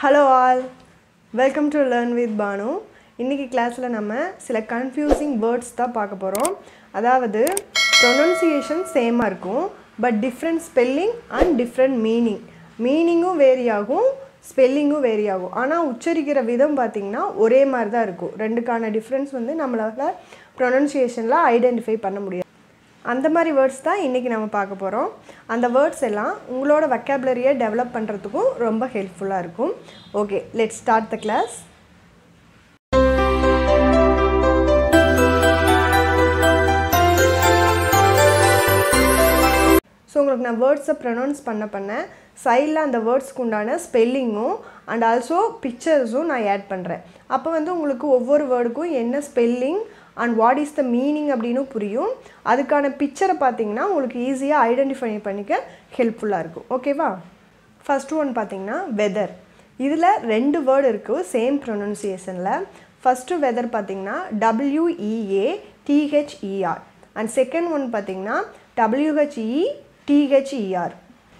hello all welcome to learn with Banu இன்றைக்கி கிளாஸில் நம்ம சில கன்ஃபியூசிங் வேர்ட்ஸ் தான் பார்க்க போகிறோம் அதாவது ப்ரொனன்சியேஷன் சேமாக இருக்கும் but different spelling and different meaning மீனிங்கும் வேரி ஆகும் ஸ்பெல்லிங்கும் வேரி ஆகும் ஆனால் உச்சரிக்கிற விதம் பார்த்திங்கன்னா ஒரே மாதிரி தான் இருக்கும் ரெண்டுக்கான டிஃப்ரென்ஸ் வந்து நம்மளால் ப்ரொனன்சியேஷனில் ஐடென்டிஃபை பண்ண முடியாது அந்த மாதிரி வேர்ட்ஸ் தான் இன்றைக்கி நம்ம பார்க்க போகிறோம் அந்த வேர்ட்ஸ் எல்லாம் உங்களோட வொக்காபுலரியை டெவலப் பண்ணுறதுக்கும் ரொம்ப ஹெல்ப்ஃபுல்லாக இருக்கும் okay let start the class so உங்களுக்கு நான் வேர்ட்ஸை ப்ரொனவுன்ஸ் பண்ண பண்ண சைடில் அந்த வேர்ட்ஸ்க்கு உண்டான ஸ்பெல்லிங்கும் அண்ட் ஆல்சோ பிக்சர்ஸும் நான் ஆட் பண்ணுறேன் அப்போ வந்து உங்களுக்கு ஒவ்வொரு வேர்டுக்கும் என்ன spelling and what is the meaning அப்படின்னு புரியும் அதுக்கான பிக்சரை பார்த்தீங்கன்னா உங்களுக்கு ஈஸியாக ஐடென்டிஃபை பண்ணிக்க ஹெல்ப்ஃபுல்லாக இருக்கும் ஓகேவா ஃபஸ்ட் ஒன் பார்த்தீங்கன்னா வெதர் இதில் ரெண்டு வேர்டு இருக்குது சேம் ப்ரொனன்சியேஷனில் ஃபஸ்ட்டு வெதர் பார்த்தீங்கன்னா W E A T H E R and second one பார்த்தீங்கன்னா டபிள்யூஹெச்இ டிஹெச்இஆர்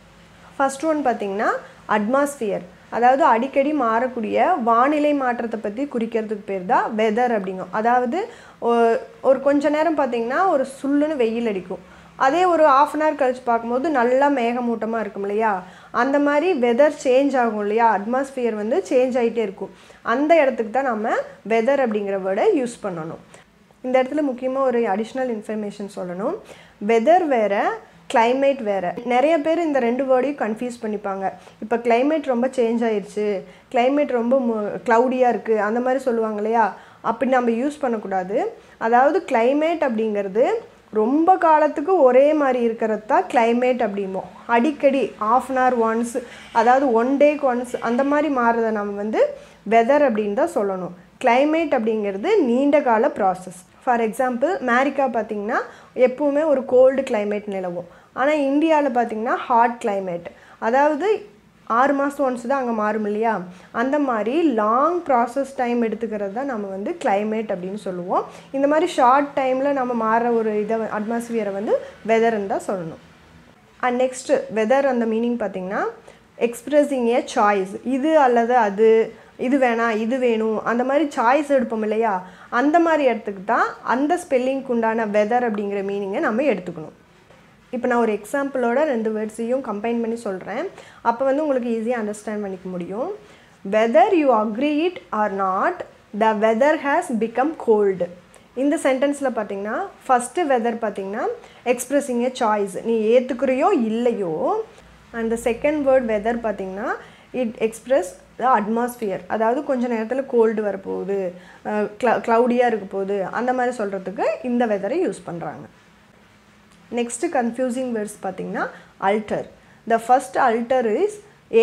ஃபஸ்ட் ஒன் பார்த்தீங்கன்னா அட்மாஸ்பியர் அதாவது அடிக்கடி மாறக்கூடிய வானிலை மாற்றத்தை பற்றி குறிக்கிறதுக்கு பேர் தான் வெதர் அப்படிங்கும் அதாவது ஒ- ஒரு கொஞ்ச நேரம் பார்த்தீங்கன்னா ஒரு சுள்ளுன்னு வெயில் அடிக்கும் அதே ஒரு ஆஃப் அன் ஹவர் கழிச்சு பார்க்கும்போது நல்லா மேகமூட்டமாக இருக்கும் இல்லையா அந்த மாதிரி வெதர் சேஞ்ச் ஆகும் இல்லையா அட்மாஸ்பியர் வந்து சேஞ்ச் ஆகிட்டே இருக்கும் அந்த இடத்துக்கு தான் நம்ம வெதர் அப்படிங்கிற வேர்டை யூஸ் பண்ணணும் இந்த இடத்துல முக்கியமாக ஒரு அடிஷ்னல் இன்ஃபர்மேஷன் சொல்லணும் வெதர் வேற climate வேறு நிறைய பேர் இந்த ரெண்டு வேர்டையும் கன்ஃபியூஸ் பண்ணிப்பாங்க இப்போ climate ரொம்ப சேஞ்ச் ஆயிருச்சு climate ரொம்ப க்ளவுடியாக இருக்குது அந்த மாதிரி சொல்லுவாங்க இல்லையா அப்படி நம்ம யூஸ் பண்ணக்கூடாது அதாவது climate அப்படிங்கிறது ரொம்ப காலத்துக்கு ஒரே மாதிரி இருக்கிறது தான் climate அப்படிம்போம் அடிக்கடி ஆஃப் அன் ஹவர் ஒன்ஸ் அதாவது ஒன் டேக்கு ஒன்ஸ் அந்த மாதிரி மாறுறதை நம்ம வந்து வெதர் அப்படின்னு தான் சொல்லணும் climate அப்படிங்கிறது நீண்ட கால ப்ராசஸ் ஃபார் எக்ஸாம்பிள் அமெரிக்கா பார்த்திங்கன்னா எப்பவுமே ஒரு கோல்டு climate நிலவும் ஆனால் இந்தியாவில் பார்த்திங்கன்னா ஹாட் climate அதாவது ஆறு மாதம் ஒன்ஸ் தான் அங்கே மாறும் இல்லையா அந்த மாதிரி லாங் ப்ராசஸ் டைம் எடுத்துக்கிறது தான் நம்ம வந்து climate அப்படின்னு சொல்லுவோம் இந்த மாதிரி ஷார்ட் டைமில் நம்ம மாறுற ஒரு இதை அட்மாஸ்பியரை வந்து வெதர்ன்னு தான் சொல்லணும் அண்ட் நெக்ஸ்ட்டு வெதர் அந்த மீனிங் பார்த்தீங்கன்னா எக்ஸ்பிரஸிங் ஏ சாய்ஸ் இது அல்லது அது இது வேணாம் இது வேணும் அந்த மாதிரி சாய்ஸ் எடுப்போம் இல்லையா அந்த மாதிரி இடத்துக்கு தான் அந்த ஸ்பெல்லிங்க்கு உண்டான வெதர் அப்படிங்கிற மீனிங்கை நம்ம எடுத்துக்கணும் இப்போ நான் ஒரு எக்ஸாம்பிளோட ரெண்டு வேர்ட்ஸையும் கம்பைன் பண்ணி சொல்கிறேன் அப்போ வந்து உங்களுக்கு ஈஸியாக அண்டர்ஸ்டாண்ட் பண்ணிக்க முடியும் whether you agree it or not the weather has become cold இந்த சென்டென்ஸில் பார்த்தீங்கன்னா ஃபஸ்ட்டு வெதர் பார்த்தீங்கன்னா எக்ஸ்பிரஸிங் ஏ சாய்ஸ் நீ ஏற்றுக்கிறியோ இல்லையோ அண்ட் செகண்ட் வேர்ட் வெதர் பார்த்தீங்கன்னா இட் எக்ஸ்பிரஸ் த அட்மாஸ்பியர் அதாவது கொஞ்ச நேரத்தில் கோல்டு வரப்போகுது க்ளவுடியாக இருக்க போகுது அந்த மாதிரி சொல்கிறதுக்கு இந்த வெதரை யூஸ் பண்ணுறாங்க நெக்ஸ்ட் கன்ஃபியூசிங் வேர்ட்ஸ் பார்த்தீங்கன்னா alter the first alter is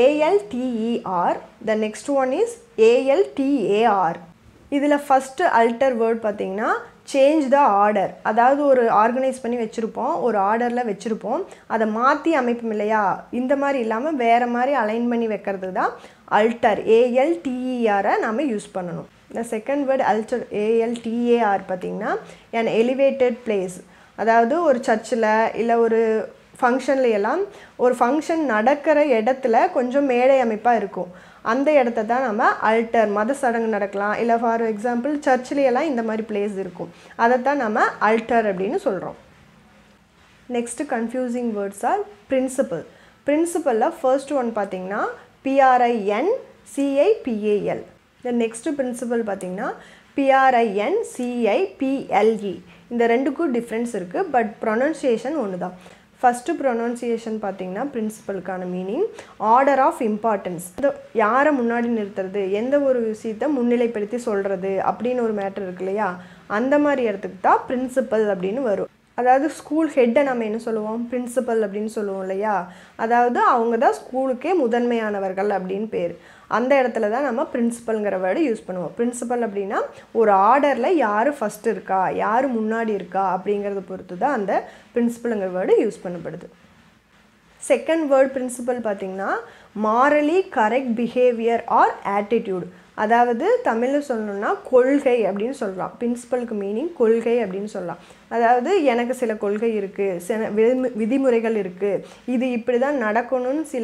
A L T E R the next one is A L T A R இதில் ஃபஸ்ட்டு அல்டர் வேர்ட் பார்த்தீங்கன்னா சேஞ்ச் த ஆர்டர் அதாவது ஒரு ஆர்கனைஸ் பண்ணி வச்சுருப்போம் ஒரு ஆர்டரில் வச்சுருப்போம் அதை மாற்றி அமைப்போம் இல்லையா இந்த மாதிரி இல்லாமல் வேறு மாதிரி அலைன் பண்ணி வைக்கிறது தான் அல்டர் ஏஎல்டிஇஆரை நம்ம யூஸ் பண்ணணும் இந்த செகண்ட் வேர்ட் அல்டர் ஏஎல்டிஏஆர் பார்த்தீங்கன்னா an எலிவேட்டட் பிளேஸ் அதாவது ஒரு சர்ச்சில் இல்லை ஒரு ஃபங்க்ஷன்ல எல்லாம் ஒரு ஃபங்க்ஷன் நடக்கிற இடத்துல கொஞ்சம் மேடை அமைப்பாக இருக்கும் அந்த இடத்த தான் நம்ம அல்டர் மத சடங்கு நடக்கலாம் இல்லை ஃபார் எக்ஸாம்பிள் சர்ச்சிலையெல்லாம் இந்த மாதிரி பிளேஸ் இருக்கும் அதை தான் நம்ம அல்டர் அப்படின்னு சொல்கிறோம் next confusing words are principal பிரின்சிபலில் ஃபர்ஸ்ட் ஒன் பார்த்தீங்கன்னா பிஆர்ஐஎன் சிஐபிஏஎல் இந்த நெக்ஸ்ட்டு பிரின்சிபல் பார்த்தீங்கன்னா பிஆர்ஐஎன் சிஐபிஎல்இ இந்த ரெண்டுக்கும் டிஃப்ரென்ஸ் இருக்குது பட் ப்ரொனன்சியேஷன் ஒன்று தான் ஃபஸ்ட்டு ப்ரொனன்சியேஷன் பார்த்தீங்கன்னா பிரின்சிபலுக்கான மீனிங் ஆர்டர் ஆஃப் இம்பார்ட்டன்ஸ் இந்த யாரை முன்னாடி நிறுத்துறது எந்த ஒரு விஷயத்தை முன்னிலைப்படுத்தி சொல்கிறது அப்படின்னு ஒரு மேட்டர் இருக்கு இல்லையா அந்த மாதிரி இடத்துக்கு தான் பிரின்சிபல் அப்படின்னு வரும் அதாவது ஸ்கூல் ஹெட்டை நம்ம என்ன சொல்லுவோம் பிரின்சிபல் அப்படின்னு சொல்லுவோம் இல்லையா அதாவது அவங்க தான் ஸ்கூலுக்கே முதன்மையானவர்கள் அப்படின்னு பேர் அந்த இடத்துல தான் நம்ம பிரின்சிபல்ங்கிற வேர்டு யூஸ் பண்ணுவோம் பிரின்சிபல் அப்படின்னா ஒரு ஆர்டரில் யார் ஃபஸ்ட் இருக்கா யார் முன்னாடி இருக்கா அப்படிங்கிறத பொறுத்து தான் அந்த பிரின்சிபலுங்கிற வேர்டு யூஸ் பண்ணப்படுது செகண்ட் வேர்ட் பிரின்சிபல் பார்த்தீங்கன்னா morally correct behaviour or attitude அதாவது தமிழில் சொல்லணும்னா கொள்கை அப்படின்னு சொல்லலாம் பிரின்சிபலுக்கு மீனிங் கொள்கை அப்படின்னு சொல்லலாம் அதாவது எனக்கு சில கொள்கை இருக்குது சில விதிமு- விதிமுறைகள் இருக்குது இது இப்படி தான் நடக்கணும்னு சில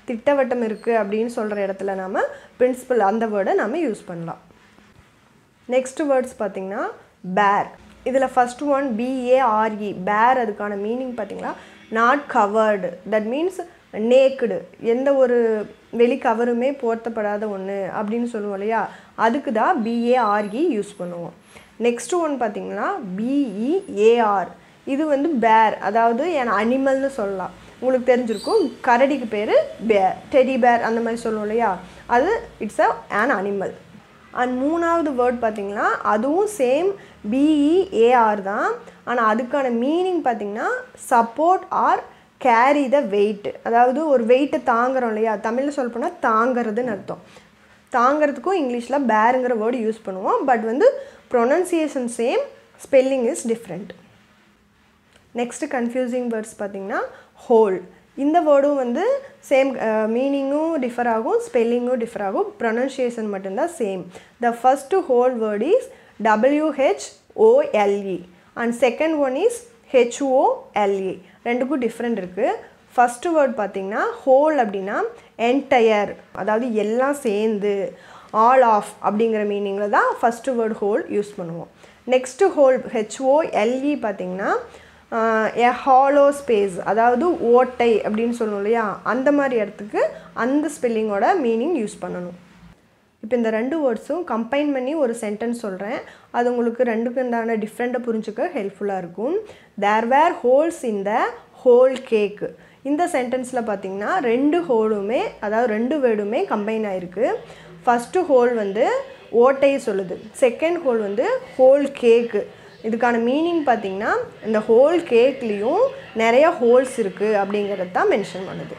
திட்டவட்டம் இருக்குது அப்படின்னு சொல்கிற இடத்துல நாம் பிரின்சிபல் அந்த வேர்டை நாம் யூஸ் பண்ணலாம் நெக்ஸ்ட் வேர்ட்ஸ் பார்த்திங்கன்னா பேர் இதில் ஃபஸ்ட் ஒன் பிஏஆர்இ பேர் அதுக்கான மீனிங் பார்த்தீங்களா not covered that means naked எந்த ஒரு வெளி கவருமே போர்த்தப்படாத ஒன்று அப்படின்னு சொல்லுவோம் இல்லையா அதுக்கு தான் பிஏஆர்இ யூஸ் பண்ணுவோம் நெக்ஸ்ட் ஒன் பார்த்தீங்கன்னா பிஇஏஆர் இது வந்து பேர் அதாவது என் அனிமல்னு சொல்லலாம் உங்களுக்கு தெரிஞ்சிருக்கும் கரடிக்கு பேர் பேர் டெடி பேர் அந்த மாதிரி சொல்லுவோம் இல்லையா அது it's a an animal and மூணாவது வேர்ட் பார்த்தீங்கன்னா அதுவும் சேம் பிஇஏஆர் தான் ஆனால் அதுக்கான மீனிங் பார்த்தீங்கன்னா support or carry the weight அதாவது ஒரு வெயிட்டை தாங்குறோம் இல்லையா தமிழில் சொல்ல போனால் தாங்கிறதுன்னு அர்த்தம் தாங்கிறதுக்கும் இங்கிலீஷில் பேருங்கிற வேர்டு யூஸ் பண்ணுவோம் பட் வந்து pronunciation same spelling is different next confusing words பார்த்தீங்கன்னா ஹோல் இந்த வேர்டும் வந்து சேம் மீனிங்கும் டிஃபர் ஆகும் ஸ்பெல்லிங்கும் டிஃபர் ஆகும் ப்ரொனன்சியேஷன் மட்டும்தான் same the first whole word is W H O L E and second one is H O L E ரெண்டுக்கும் டிஃப்ரெண்ட் இருக்குது ஃபஸ்ட்டு வேர்ட் பார்த்தீங்கன்னா ஹோல் அப்படின்னா என்டையர் அதாவது எல்லாம் சேர்ந்து ஆல் ஆஃப் அப்படிங்கிற மீனிங்கில் தான் ஃபஸ்ட்டு வேர்ட் ஹோல் யூஸ் பண்ணுவோம் நெக்ஸ்ட்டு ஹோல் ஹெச்ஓஎல்இ பார்த்தீங்கன்னா எ ஹாலோ ஸ்பேஸ் அதாவது ஓட்டை அப்படின்னு சொல்லணும் இல்லையா அந்த மாதிரி இடத்துக்கு அந்த ஸ்பெல்லிங்கோட மீனிங் யூஸ் பண்ணணும் இப்போ இந்த ரெண்டு வேர்ட்ஸும் கம்பைன் பண்ணி ஒரு சென்டென்ஸ் சொல்கிறேன் அது உங்களுக்கு ரெண்டுக்கு உண்டான டிஃப்ரெண்ட்டை புரிஞ்சுக்க ஹெல்ப்ஃபுல்லாக இருக்கும் there were holes in the whole cake இந்த சென்டென்ஸில் பார்த்தீங்கன்னா ரெண்டு ஹோலுமே அதாவது ரெண்டு வேர்டுமே கம்பைன் ஆகிருக்கு ஃபஸ்ட்டு ஹோல் வந்து ஓட்டையை சொல்லுது செகண்ட் ஹோல் வந்து ஹோல் கேக்கு இதுக்கான மீனிங் பார்த்தீங்கன்னா இந்த ஹோல் கேக்லேயும் நிறைய ஹோல்ஸ் இருக்குது அப்படிங்கிறது தான் மென்ஷன் பண்ணுது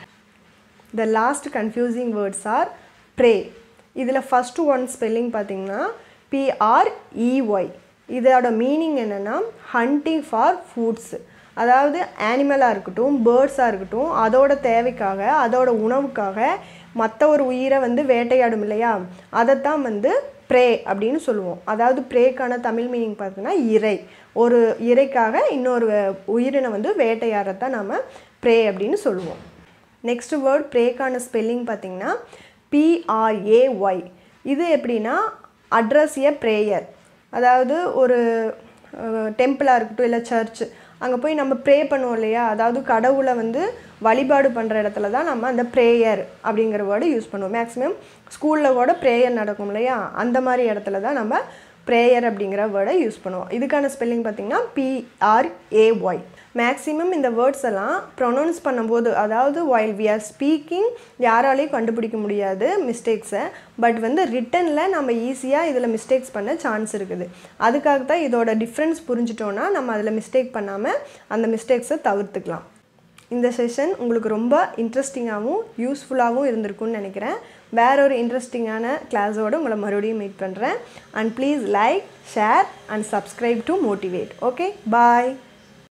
the last confusing words are pray இதில் ஃபஸ்ட்டு ஒன் ஸ்பெல்லிங் பார்த்தீங்கன்னா பிஆர்இஒய் இதோட மீனிங் என்னென்னா ஹண்டிங் ஃபார் ஃபுட்ஸ் அதாவது ஆனிமலாக இருக்கட்டும் பேர்ட்ஸாக இருக்கட்டும் அதோட தேவைக்காக அதோட உணவுக்காக மற்ற ஒரு உயிரை வந்து வேட்டையாடும் இல்லையா அதைத்தான் வந்து ப்ரே அப்படின்னு சொல்லுவோம் அதாவது ப்ரேக்கான தமிழ் மீனிங் பார்த்தீங்கன்னா இறை ஒரு இறைக்காக இன்னொரு உயிரினை வந்து வேட்டையாடுறதான் நம்ம ப்ரே அப்படின்னு சொல்லுவோம் நெக்ஸ்ட் வேர்ட் ப்ரேக்கான ஸ்பெல்லிங் பார்த்தீங்கன்னா பிஆர்ஏஒய் இது எப்படின்னா அட்ரஸ் எ ப்ரேயர் அதாவது ஒரு டெம்பிளாக இருக்கட்டும் இல்லை சர்ச் அங்கே போய் நம்ம ப்ரே பண்ணுவோம் இல்லையா அதாவது கடவுளை வந்து வழிபாடு பண்ணுற இடத்துல தான் நம்ம அந்த ப்ரேயர் அப்படிங்கிற வேர்டு யூஸ் பண்ணுவோம் மேக்ஸிமம் ஸ்கூலில் கூட ப்ரேயர் நடக்கும் இல்லையா அந்த மாதிரி இடத்துல தான் நம்ம ப்ரேயர் அப்படிங்கிற வேர்டை யூஸ் பண்ணுவோம் இதுக்கான ஸ்பெல்லிங் பார்த்திங்கன்னா பிஆர்ஏஒய் மேக்ஸிமம் இந்த வேர்ட்ஸ் எல்லாம் ப்ரொனவுன்ஸ் பண்ணும்போது அதாவது வைல் வி ஆர் ஸ்பீக்கிங் யாராலையும் கண்டுபிடிக்க முடியாது மிஸ்டேக்ஸை பட் வந்து ரிட்டனில் நம்ம ஈஸியாக இதில் மிஸ்டேக்ஸ் பண்ண சான்ஸ் இருக்குது அதுக்காக தான் இதோட டிஃப்ரென்ஸ் புரிஞ்சிட்டோன்னா நம்ம அதில் மிஸ்டேக் பண்ணாமல் அந்த மிஸ்டேக்ஸை தவிர்த்துக்கலாம் இந்த செஷன் உங்களுக்கு ரொம்ப இன்ட்ரெஸ்டிங்காகவும் யூஸ்ஃபுல்லாகவும் இருந்திருக்கும்னு நினைக்கிறேன் வேற ஒரு இன்ட்ரெஸ்டிங்கான கிளாஸோடு உங்களை மறுபடியும் மீட் பண்ணுறேன் and please like share and subscribe to motivate okay bye